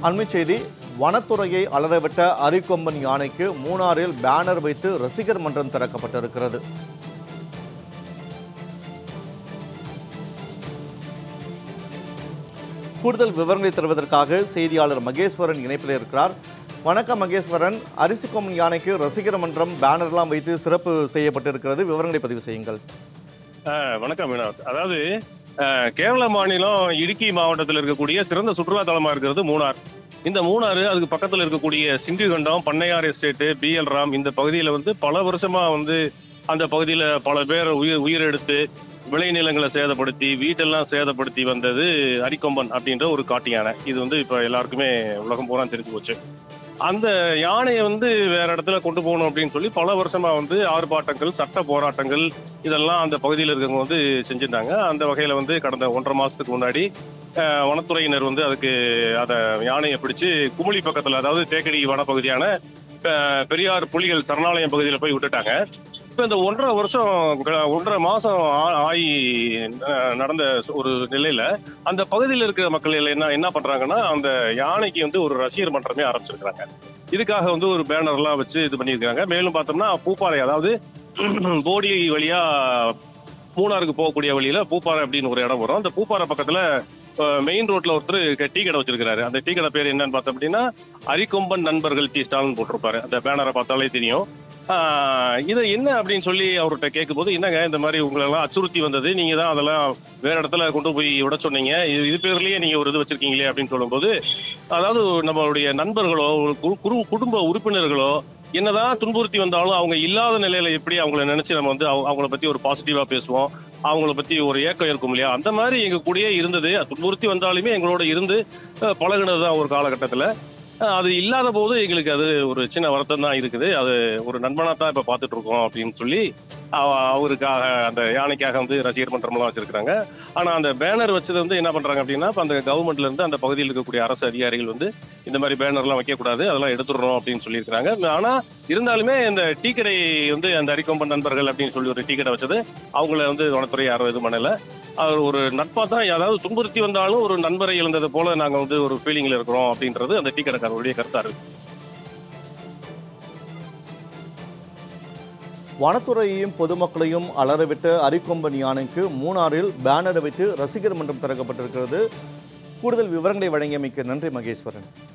அண்மைச் செய்தி வனத்துறையை அலறவிட்ட அரிக்கொம்பன் யானைக்கு மூணாறில் பேனர் வைத்து ரசிகர் மன்றம் திறக்கப்பட்டிருக்கிறது கூடுதல் விவரங்களை தருவதற்காக செய்தியாளர் மகேஸ்வரன் இணைப்பில் இருக்கிறார் வணக்கம் மகேஸ்வரன் அரிசிக்கொம்பன் யானைக்கு ரசிகர் மன்றம் பேனர்லாம் வைத்து சிறப்பு செய்யப்பட்டிருக்கிறது விவரங்களை பதிவு செய்யுங்கள் ஆ, வணக்கம் வினோத் அதாவது ஆ, கேரள மாநிலம் இடுக்கி மாவட்டத்தில் இருக்கக்கூடிய சிறந்த சுற்றுலா தலமா இருக்கிறது மூணார் இந்த மூணாறு அதுக்கு பக்கத்தில் இருக்கக்கூடிய சிங்கிகண்டம் பண்ணையார் எஸ்டேட்டு பிஎல் ராம் இந்த பகுதியில் வந்து பல வருஷமா வந்து அந்த பகுதியில் பல பேர் உயிர் உயிரெடுத்து விளைநிலங்களை சேதப்படுத்தி வீட்டெல்லாம் சேதப்படுத்தி வந்தது அரிக்கொம்பன் அப்படின்ற ஒரு காட்டு யானை இது வந்து இப்போ எல்லாருக்குமே உலகம் பூரா தெரிஞ்சு போச்சு அந்த யானையை வந்து வேற இடத்துல கொண்டு போகணும் அப்படின்னு சொல்லி பல வருஷமா வந்து ஆர்ப்பாட்டங்கள் சட்ட போராட்டங்கள் இதெல்லாம் அந்த பகுதியில் இருக்கவங்க வந்து செஞ்சிருந்தாங்க அந்த வகையில வந்து கடந்த ஒன்றரை மாசத்துக்கு முன்னாடி அஹ், வனத்துறையினர் வந்து அதுக்கு அதை யானையை பிடிச்சு குமுளி பக்கத்துல அதாவது தேக்கடி வனப்பகுதியான அஹ், பெரியார் புலிகள் சரணாலயம் பகுதியில் போய் விட்டுட்டாங்க இப்போ இந்த ஒன்றரை வருஷம் க- ஒன்றரை மாசம் ஆ- ஆகி அஹ், நடந்த ஒரு நிலையில அந்த பகுதியில் இருக்கிற மக்கள் எல்லாம் என்ன என்ன பண்றாங்கன்னா அந்த யானைக்கு வந்து ஒரு ரசிகர் மன்றமே ஆரம்பிச்சிருக்காங்க இதுக்காக வந்து ஒரு பேனர்லாம் வச்சு இது பண்ணியிருக்காங்க மேலும் பார்த்தோம்னா பூப்பாறை அதாவது போடி வழியா மூணாருக்கு போகக்கூடிய வழியில பூப்பாறை அப்படின்னு ஒரு இடம் வரும் அந்த பூப்பாறை பக்கத்துல மெயின் ரோட்ல ஒருத்தர் டீ கடை வச்சிருக்காரு அந்த டீ கடை பேர் என்னன்னு பார்த்தோம் அப்படின்னா அரிக்கொம்பன் நண்பர்கள் டீ ஸ்டால்னு போட்டிருப்பாரு அந்த பேனரை பார்த்தாலே தெரியும் ஆஹ் இது என்ன அப்படின்னு சொல்லி அவர்கிட்ட கேட்கும்போது என்னங்க இந்த மாதிரி உங்களெல்லாம் அச்சுறுத்தி வந்தது நீங்க தான் அதெல்லாம் வேற இடத்துல கொண்டு போய் விட சொன்னீங்க இது இது பேர்லயே நீங்க ஒரு இது வச்சிருக்கீங்களே அப்படின்னு சொல்லும்போது அதாவது நம்மளுடைய நண்பர்களோ ஒரு கு- குரு- குடும்ப உறுப்பினர்களோ என்னதான் துன்புறுத்தி வந்தாலும் அவங்க இல்லாத நிலையில எப்படி அவங்கள நினைச்சு நம்ம வந்து அவங்க- அவங்கள பத்தி ஒரு பாசிட்டிவா பேசுவோம் அவங்கள பத்தி ஒரு ஏக்கம் இருக்கும் இல்லையா அந்த மாதிரி எங்க கூடயே இருந்தது துன்புறுத்தி வந்தாலுமே எங்களோட இருந்து அஹ், பழகுனது தான் ஒரு காலகட்டத்துல அஹ், அது இல்லாத போது எங்களுக்கு அது ஒரு சின்ன வருத்தம் தான் இருக்குது அது ஒரு நண்பனா தான் இப்ப பாத்துட்டு இருக்கோம் அப்படின்னு சொல்லி அவ- அவருக்காக அந்த யானைக்காக வந்து ரசிகர் மன்றம்லாம் வச்சிருக்காங்க ஆனா அந்த பேனர் வச்சது வந்து என்ன பண்றாங்க அப்படின்னா இப்ப அந்த கவர்மெண்ட்ல இருந்து அந்த பகுதியில் இருக்கக்கூடிய அரசு அதிகாரிகள் வந்து இந்த மாதிரி பேனர்லாம் வைக்கக்கூடாது அதெல்லாம் எடுத்துடணும் அப்படின்னு சொல்லியிருக்காங்க ஆனா இருந்தாலுமே இந்த டீ கடை வந்து அந்த அரிக்கொம்பன் நண்பர்கள் அப்படின்னு சொல்லி ஒரு டீ கடை வச்சது அவங்கள வந்து வனத்துறை யாரும் இது பண்ணல அவர் ஒரு நட்பா தான் அதாவது துன்புறுத்தி வந்தாலும் ஒரு நண்பரை இழந்தது போல நாங்க வந்து ஒரு ஃபீலிங்ல இருக்கிறோம் அப்படின்றது அந்த டீ கடைக்காரருடைய கருத்தா இருக்கு வனத்துறையையும் பொதுமக்களையும் அலறவிட்ட அரிக்கொம்பன் யானைக்கு மூணாறில் பேனர் வைத்து ரசிகர் மன்றம் திறக்கப்பட்டிருக்கிறது கூடுதல் விவரங்களை வழங்கியமைக்கு நன்றி மகேஸ்வரன்